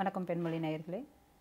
வணக்கம் பெண்மொழி நேயர்களே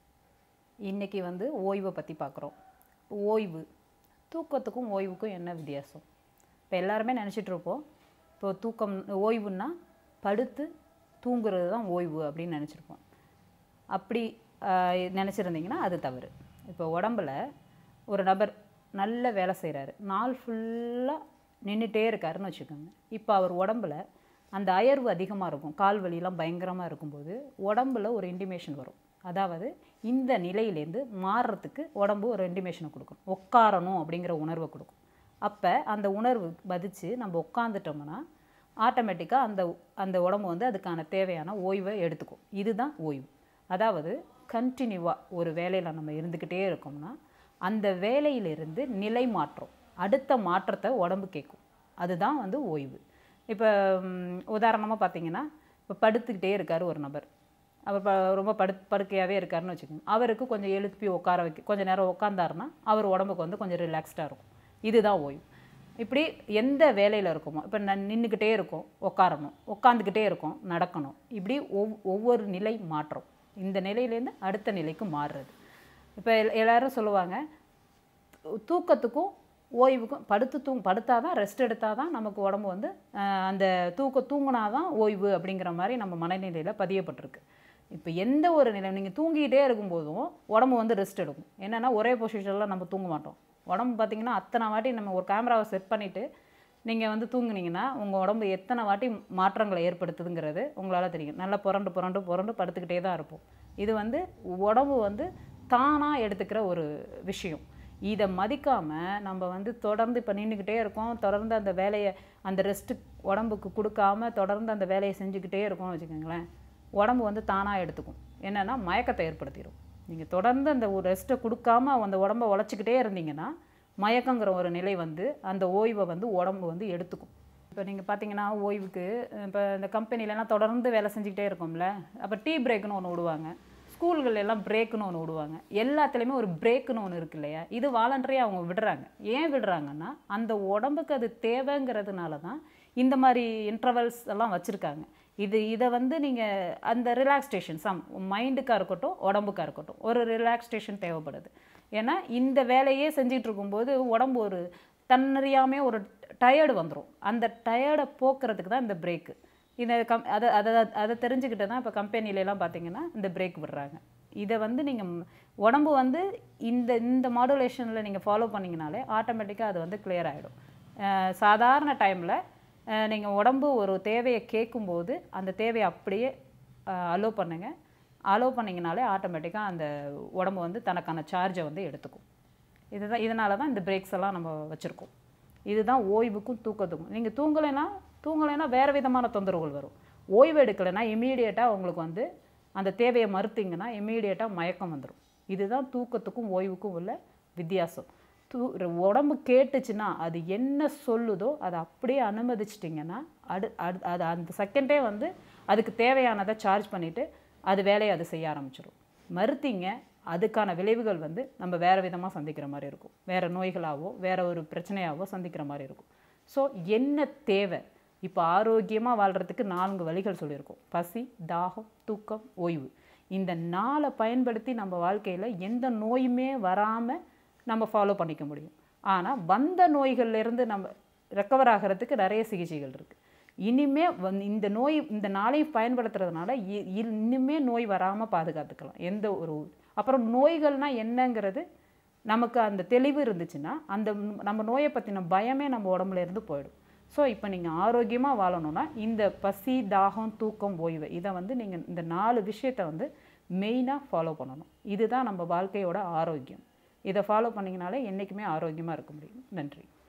இன்றைக்கி வந்து ஓய்வை பற்றி பார்க்குறோம் ஓய்வு தூக்கத்துக்கும் ஓய்வுக்கும் என்ன வித்தியாசம் இப்போ எல்லாருமே நினச்சிட்டு இருப்போம் இப்போ தூக்கம் ஓய்வுன்னா படுத்து தூங்குறது தான் ஓய்வு அப்படின்னு நினச்சிருப்போம் அப்படி நினச்சிருந்தீங்கன்னா அது தவறு இப்போ உடம்புல ஒரு நபர் நல்ல வேலை செய்கிறாரு நாள் ஃபுல்லாக நின்றுட்டே இருக்காருன்னு வச்சுக்கோங்க இப்போ அவர் உடம்புல அந்த அயர்வு அதிகமாக இருக்கும் கால் வலியெல்லாம் பயங்கரமாக இருக்கும்போது உடம்புல ஒரு இன்டிமேஷன் வரும் அதாவது இந்த நிலையிலேருந்து மாறுறதுக்கு உடம்பு ஒரு இன்டிமேஷனை கொடுக்கும் உட்காரணும் அப்படிங்கிற உணர்வை கொடுக்கும் அப்போ அந்த உணர்வு பதிச்சு நம்ம உட்காந்துட்டோம்னா ஆட்டோமேட்டிக்காக அந்த அந்த உடம்பு வந்து அதுக்கான தேவையான ஓய்வை எடுத்துக்கும் இதுதான் ஓய்வு அதாவது கண்டினியூவாக ஒரு வேலையில் நம்ம இருந்துக்கிட்டே இருக்கோம்னா அந்த வேலையிலிருந்து நிலை மாற்றம் அடுத்த மாற்றத்தை உடம்பு கேட்கும் அதுதான் வந்து ஓய்வு இப்போ உதாரணமாக பார்த்தீங்கன்னா இப்போ படுத்துக்கிட்டே இருக்கார் ஒரு நபர் அவர் ப ரொம்ப படு படுக்கையாகவே இருக்காருன்னு வச்சுக்கோங்க அவருக்கு கொஞ்சம் எழுப்பி உட்கார வைக்க கொஞ்சம் நேரம் உட்காந்தாருன்னா அவர் உடம்புக்கு வந்து கொஞ்சம் ரிலாக்ஸ்டாக இருக்கும் இதுதான் ஓய்வு இப்படி எந்த வேலையில் இருக்கோமோ இப்போ நான் நின்றுக்கிட்டே இருக்கோம் உட்காரணும் உட்காந்துக்கிட்டே இருக்கோம் நடக்கணும் இப்படி ஒவ் ஒவ்வொரு நிலை மாற்றம் இந்த நிலையிலேருந்து அடுத்த நிலைக்கு மாறுறது இப்போ எல் எல்லாரும் சொல்லுவாங்க தூக்கத்துக்கும் ஓய்வுக்கும் படுத்து தூங் படுத்தால் தான் ரெஸ்ட் எடுத்தால் தான் நமக்கு உடம்பு வந்து அந்த தூக்க தூங்கினா தான் ஓய்வு அப்படிங்கிற மாதிரி நம்ம மனநிலையில் பதியப்பட்டிருக்கு இப்போ எந்த ஒரு நிலை நீங்கள் தூங்கிக்கிட்டே இருக்கும்போதும் உடம்பு வந்து ரெஸ்ட் எடுக்கும் என்னென்னா ஒரே பொசிஷனில் நம்ம தூங்க மாட்டோம் உடம்பு பார்த்திங்கன்னா அத்தனை வாட்டி நம்ம ஒரு கேமராவை செட் பண்ணிவிட்டு நீங்கள் வந்து தூங்குனீங்கன்னா உங்கள் உடம்பு எத்தனை வாட்டி மாற்றங்களை ஏற்படுத்துதுங்கிறது உங்களால் தெரியும் நல்லா புரண்டு புரண்டு புரண்டு படுத்துக்கிட்டே தான் இருப்போம் இது வந்து உடம்பு வந்து தானாக எடுத்துக்கிற ஒரு விஷயம் இதை மதிக்காமல் நம்ம வந்து தொடர்ந்து இப்போ நின்றுக்கிட்டே இருக்கோம் தொடர்ந்து அந்த வேலையை அந்த ரெஸ்ட்டு உடம்புக்கு கொடுக்காம தொடர்ந்து அந்த வேலையை செஞ்சுக்கிட்டே இருக்கோம்னு வச்சுக்கோங்களேன் உடம்பு வந்து தானாக எடுத்துக்கும் என்னென்னா மயக்கத்தை ஏற்படுத்திடும் நீங்கள் தொடர்ந்து அந்த ஒரு ரெஸ்ட்டை கொடுக்காம அந்த உடம்பை உழைச்சிக்கிட்டே இருந்தீங்கன்னா மயக்கங்கிற ஒரு நிலை வந்து அந்த ஓய்வை வந்து உடம்பு வந்து எடுத்துக்கும் இப்போ நீங்கள் பார்த்தீங்கன்னா ஓய்வுக்கு இப்போ இந்த கம்பெனிலலாம் தொடர்ந்து வேலை செஞ்சுக்கிட்டே இருக்கோம்ல அப்போ டீ பிரேக்குன்னு ஒன்று விடுவாங்க ஸ்கூல்கள் எல்லாம் பிரேக்குன்னு ஒன்று விடுவாங்க எல்லாத்துலேயுமே ஒரு பிரேக்குன்னு ஒன்று இருக்கு இல்லையா இது வாலண்டரியாக அவங்க விடுறாங்க ஏன் விடுறாங்கன்னா அந்த உடம்புக்கு அது தேவைங்கிறதுனால தான் இந்த மாதிரி இன்டர்வல்ஸ் எல்லாம் வச்சுருக்காங்க இது இதை வந்து நீங்கள் அந்த ரிலாக்ஸ்டேஷன் சம் மைண்டுக்காக இருக்கட்டும் உடம்புக்காக இருக்கட்டும் ஒரு ரிலாக்ஸ்டேஷன் தேவைப்படுது ஏன்னா இந்த வேலையே செஞ்சிகிட்டு இருக்கும்போது உடம்பு ஒரு தன்னறியாமே ஒரு டயர்டு வந்துடும் அந்த டயர்டை போக்குறதுக்கு தான் இந்த பிரேக்கு இதை கம் அதை அதை அதை தெரிஞ்சுக்கிட்டு தான் இப்போ கம்பெனிலலாம் பார்த்தீங்கன்னா இந்த பிரேக் விடுறாங்க இதை வந்து நீங்கள் உடம்பு வந்து இந்த இந்த மாடுலேஷனில் நீங்கள் ஃபாலோ பண்ணிங்கனாலே ஆட்டோமேட்டிக்காக அது வந்து கிளியர் ஆகிடும் சாதாரண டைமில் நீங்கள் உடம்பு ஒரு தேவையை கேட்கும்போது அந்த தேவையை அப்படியே அலோவ் பண்ணுங்கள் அலோவ் பண்ணிங்கனாலே ஆட்டோமேட்டிக்காக அந்த உடம்பு வந்து தனக்கான சார்ஜை வந்து எடுத்துக்கும் இதுதான் இதனால தான் இந்த பிரேக்ஸ் எல்லாம் நம்ம வச்சுருக்கோம் இதுதான் ஓய்வுக்கும் தூக்கத்துக்கும் நீங்கள் தூங்கலைன்னா தூங்கலைன்னா வேறு விதமான தொந்தரவுகள் வரும் ஓய்வு எடுக்கலைன்னா இமீடியட்டாக உங்களுக்கு வந்து அந்த தேவையை மறுத்தீங்கன்னா இமீடியட்டாக மயக்கம் வந்துடும் இதுதான் தூக்கத்துக்கும் ஓய்வுக்கும் உள்ள வித்தியாசம் தூ உடம்பு கேட்டுச்சுன்னா அது என்ன சொல்லுதோ அதை அப்படியே அனுமதிச்சிட்டிங்கன்னா அடு அடு அது அந்த செகண்டே வந்து அதுக்கு தேவையானதை சார்ஜ் பண்ணிவிட்டு அது வேலையை அது செய்ய ஆரம்பிச்சிடும் மறுத்தீங்க அதுக்கான விளைவுகள் வந்து நம்ம வேறு விதமாக சந்திக்கிற மாதிரி இருக்கும் வேறு நோய்களாகவோ வேறு ஒரு பிரச்சனையாகவோ சந்திக்கிற மாதிரி இருக்கும் ஸோ என்ன தேவை இப்போ ஆரோக்கியமாக வாழ்கிறதுக்கு நான்கு வழிகள் சொல்லியிருக்கோம் பசி தாகம் தூக்கம் ஓய்வு இந்த நாளை பயன்படுத்தி நம்ம வாழ்க்கையில் எந்த நோயுமே வராமல் நம்ம ஃபாலோ பண்ணிக்க முடியும் ஆனால் வந்த நோய்கள்லேருந்து நம்ம ரெக்கவர் ஆகிறதுக்கு நிறைய சிகிச்சைகள் இருக்குது இனிமே வந் இந்த நோய் இந்த நாளையும் பயன்படுத்துறதுனால இன்னுமே நோய் வராமல் பாதுகாத்துக்கலாம் எந்த ஒரு அப்புறம் நோய்கள்னால் என்னங்கிறது நமக்கு அந்த தெளிவு இருந்துச்சுன்னா அந்த நம்ம நோயை பற்றின பயமே நம்ம உடம்புல இருந்து போயிடும் ஸோ இப்போ நீங்கள் ஆரோக்கியமாக வாழணும்னா இந்த பசி தாகம் தூக்கம் ஓய்வு இதை வந்து நீங்கள் இந்த நாலு விஷயத்தை வந்து மெயினாக ஃபாலோ பண்ணணும் இதுதான் நம்ம வாழ்க்கையோட ஆரோக்கியம் இதை ஃபாலோ பண்ணிங்கனாலே என்றைக்குமே ஆரோக்கியமாக இருக்க முடியும் நன்றி